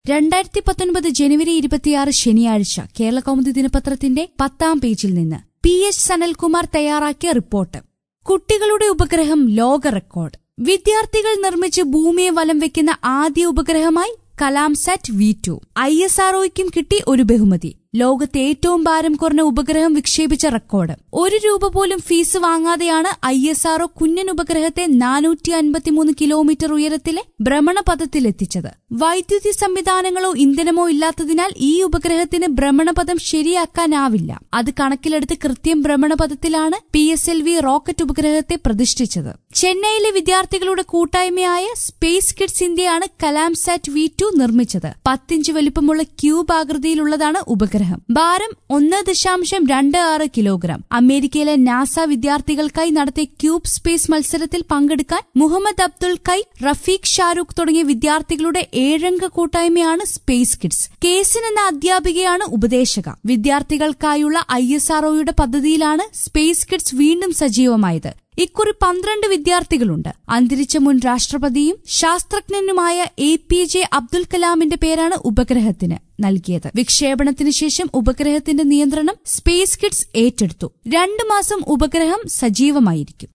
രണ്ടായിരത്തി പത്തൊൻപത് ജനുവരി ഇരുപത്തിയാറ് ശനിയാഴ്ച കേരള കൗമുദി ദിനപത്രത്തിന്റെ പത്താം പേജിൽ നിന്ന് പി എച്ച് സനൽകുമാർ തയ്യാറാക്കിയ റിപ്പോർട്ട് കുട്ടികളുടെ ഉപഗ്രഹം ലോക റെക്കോർഡ് വിദ്യാർത്ഥികൾ നിർമ്മിച്ച് ഭൂമിയെ വലം വെക്കുന്ന ആദ്യ ഉപഗ്രഹമായി Kalamsat V two I S ആർഒയ്ക്കും കിട്ടി ഒരു ബഹുമതി ലോകത്തെ ഏറ്റവും ഭാരം കുറഞ്ഞ ഉപഗ്രഹം വിക്ഷേപിച്ച റെക്കോർഡ് ഒരു രൂപ പോലും ഫീസ് വാങ്ങാതെയാണ് ഐ എസ് ആർഒ കുഞ്ഞൻ ഉപഗ്രഹത്തെ നാനൂറ്റി അൻപത്തിമൂന്ന് കിലോമീറ്റർ ഉയരത്തിലെ ഭ്രമണപഥത്തിലെത്തിച്ചത് വൈദ്യുതി സംവിധാനങ്ങളോ ഇന്ധനമോ ഇല്ലാത്തതിനാൽ ഈ ഉപഗ്രഹത്തിന് ഭ്രമണപഥം ശരിയാക്കാനാവില്ല അത് കണക്കിലെടുത്ത് കൃത്യം ഭ്രമണപഥത്തിലാണ് P S L V rocket ഉപഗ്രഹത്തെ പ്രതിഷ്ഠിച്ചത് ചെന്നൈയിലെ വിദ്യാർത്ഥികളുടെ കൂട്ടായ്മയായ സ്പേസ് കിഡ്സ് ഇന്ത്യയാണ് കലാംസാറ്റ് വി ടു നിർമ്മിച്ചത് പത്തിഞ്ച് വലിപ്പമുള്ള ക്യൂബ് ആകൃതിയിലുള്ളതാണ് ഉപഗ്രഹം ഭാരം ഒന്ന് ദശാംശം രണ്ട് ആറ് കിലോഗ്രാം അമേരിക്കയിലെ നാസ വിദ്യാർത്ഥികൾക്കായി നടത്തിയ ക്യൂബ് സ്പേസ് മത്സരത്തിൽ പങ്കെടുക്കാൻ മുഹമ്മദ് അബ്ദുൾ കൈ റഫീഖ് ഷാരൂഖ് തുടങ്ങിയ വിദ്യാർത്ഥികളുടെ ഏഴംഗ കൂട്ടായ്മയാണ് സ്പേസ് കിഡ്സ് കേസിൻ എന്ന അധ്യാപികയാണ് ഉപദേശക വിദ്യാർത്ഥികൾക്കായുള്ള ഐ എസ് ആർഒയുടെ പദ്ധതിയിലാണ് സ്പേസ് കിഡ്സ് വീണ്ടും സജീവമായത് ഇക്കുറി പന്ത്രണ്ട് വിദ്യാർത്ഥികളുണ്ട് അന്തരിച്ച മുൻ രാഷ്ട്രപതിയും ശാസ്ത്രജ്ഞനുമായ എ പി ജെ അബ്ദുൽ കലാമിന്റെ പേരാണ് ഉപഗ്രഹത്തിന് നൽകിയത് വിക്ഷേപണത്തിന് ശേഷം ഉപഗ്രഹത്തിന്റെ നിയന്ത്രണം സ്പേസ് കിഡ്സ് ഏറ്റെടുത്തു രണ്ടു മാസം ഉപഗ്രഹം സജീവമായിരിക്കും